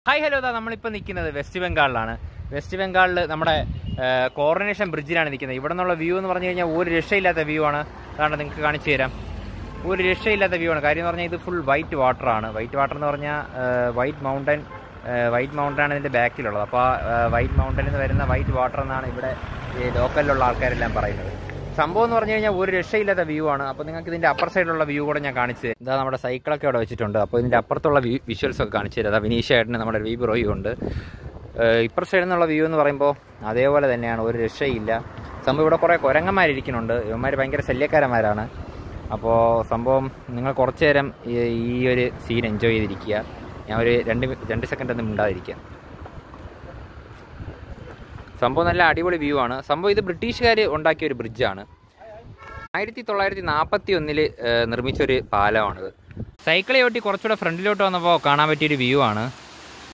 hi hello ഇതാ നമ്മളിപ്പോൾ നിൽക്കുന്നത് വെസ്റ്റ് ബംഗാളിലാണ് വെസ്റ്റ് ബംഗാളിൽ നമ്മുടെ കോർഡിനേഷൻ ബ്രിഡ്ജിലാണ് നിൽക്കുന്നത് ഇവിടെ നിന്നുള്ള വ്യൂ എന്ന് പറഞ്ഞു കഴിഞ്ഞാൽ ഒരു രക്ഷയില്ലാത്ത വ്യൂ ആണ് അതാണ് നിങ്ങൾക്ക് കാണിച്ചു തരാം ഒരു രക്ഷയില്ലാത്ത വ്യൂ ആണ് കാര്യം എന്ന് പറഞ്ഞാൽ ഇത് ഫുൾ വൈറ്റ് വാട്ടർ ആണ് വൈറ്റ് വാട്ടർ എന്ന് പറഞ്ഞാൽ വൈറ്റ് മൗണ്ടൻ വൈറ്റ് മൗണ്ടൻ ആണ് ഇതിൻ്റെ ബാക്കിലുള്ളത് അപ്പോൾ ആ വൈറ്റ് മൗണ്ടനിൽ നിന്ന് വരുന്ന വൈറ്റ് വാട്ടർ എന്നാണ് ഇവിടെ ഈ ലോക്കലിലുള്ള ആൾക്കാരെല്ലാം പറയുന്നത് സംഭവം എന്ന് പറഞ്ഞു കഴിഞ്ഞാൽ ഒരു രക്ഷയില്ലാത്ത വ്യൂ ആണ് അപ്പോൾ നിങ്ങൾക്ക് ഇതിൻ്റെ അപ്പർ സൈഡിലുള്ള വ്യൂ കൂടെ ഞാൻ കാണിച്ചു തരാം ഇതാ നമ്മുടെ സൈക്കിളൊക്കെ അവിടെ വെച്ചിട്ടുണ്ട് അപ്പോൾ ഇതിൻ്റെ അപ്പുറത്തുള്ള വ്യൂ വിഷ്വൽസ് ഒക്കെ കാണിച്ചു തരാം അതാ വിനീഷ് ഏട്ടന് നമ്മുടെ വി ബ്രോയും ഉണ്ട് ഏഹ് ഇപ്പുറ സൈഡിൽ നിന്നുള്ള വ്യൂ എന്ന് പറയുമ്പോൾ അതേപോലെ തന്നെയാണ് ഒരു രക്ഷയില്ല സംഭവം ഇവിടെ കുറേ കുരങ്ങന്മാരിയ്ക്കുന്നുണ്ട് ഇവന്മാർ ഭയങ്കര ശല്യക്കാരന്മാരാണ് അപ്പോൾ സംഭവം നിങ്ങൾ കുറച്ച് നേരം ഈ ഈ ഒരു സീൻ എൻജോയ് ചെയ്തിരിക്കുക ഞാൻ ഒരു രണ്ട് മി- രണ്ട് സെക്കൻഡ് ഒന്നും മിണ്ടാതിരിക്കുക സംഭവം നല്ല അടിപൊളി വ്യൂ ആണ് സംഭവം ഇത് ബ്രിട്ടീഷുകാർ ഉണ്ടാക്കിയ ഒരു ബ്രിഡ്ജാണ് ആയിരത്തി തൊള്ളായിരത്തി നാൽപ്പത്തി ഒന്നില് നിർമ്മിച്ചൊരു പാലമാണിത് സൈക്കിളെ ഓട്ടി കുറച്ചുകൂടെ ഫ്രണ്ടിലോട്ട് വന്നപ്പോൾ കാണാൻ പറ്റിയൊരു വ്യൂ ആണ്